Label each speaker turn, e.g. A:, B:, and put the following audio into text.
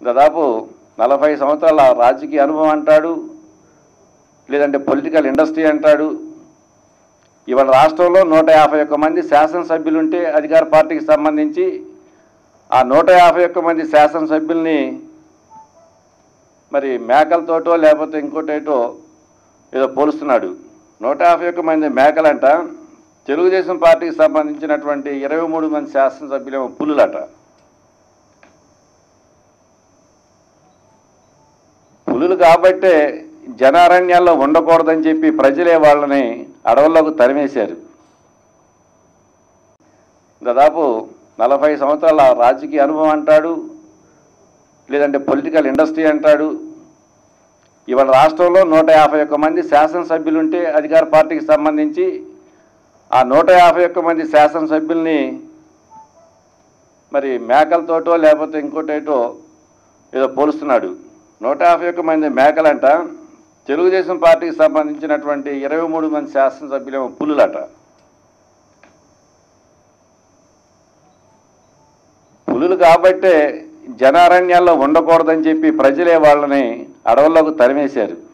A: దాదాపు నలభై సంవత్సరాల రాజకీయ అనుభవం అంటాడు లేదంటే పొలిటికల్ ఇండస్ట్రీ అంటాడు ఇవాళ రాష్ట్రంలో నూట యాభై ఒక్క మంది శాసనసభ్యులు ఉంటే అధికార పార్టీకి సంబంధించి ఆ నూట యాభై ఒక్క మంది శాసనసభ్యుల్ని మరి మేకలతోటో లేకపోతే ఇంకోటేటో ఏదో పోలుస్తున్నాడు నూట యాభై ఒక్క మంది మేకలంట తెలుగుదేశం పార్టీకి సంబంధించినటువంటి ఇరవై మూడు మంది శాసనసభ్యులేమో పులులట పులులు కాబట్టే జనారణ్యాల్లో ఉండకూడదని చెప్పి ప్రజలే వాళ్ళని అడవుల్లోకి తరిమేశారు దాదాపు నలభై సంవత్సరాల రాజకీయ అనుభవం అంటాడు లేదంటే పొలిటికల్ ఇండస్ట్రీ అంటాడు ఇవాళ రాష్ట్రంలో నూట యాభై ఒక్క మంది శాసనసభ్యులు ఉంటే అధికార పార్టీకి సంబంధించి ఆ నూట యాభై ఒక్క మంది శాసనసభ్యుల్ని మరి మేకలతోటో లేకపోతే ఇంకోటేటో ఏదో పోలుస్తున్నాడు నూట యాభై ఒక్క మంది మేకలంట తెలుగుదేశం పార్టీకి సంబంధించినటువంటి ఇరవై మూడు మంది శాసనసభ్యులేమో పులులట పులులు కాబట్టే జనారణ్యాల్లో ఉండకూడదని చెప్పి ప్రజలే వాళ్ళని అడవుల్లోకి తరిమేశారు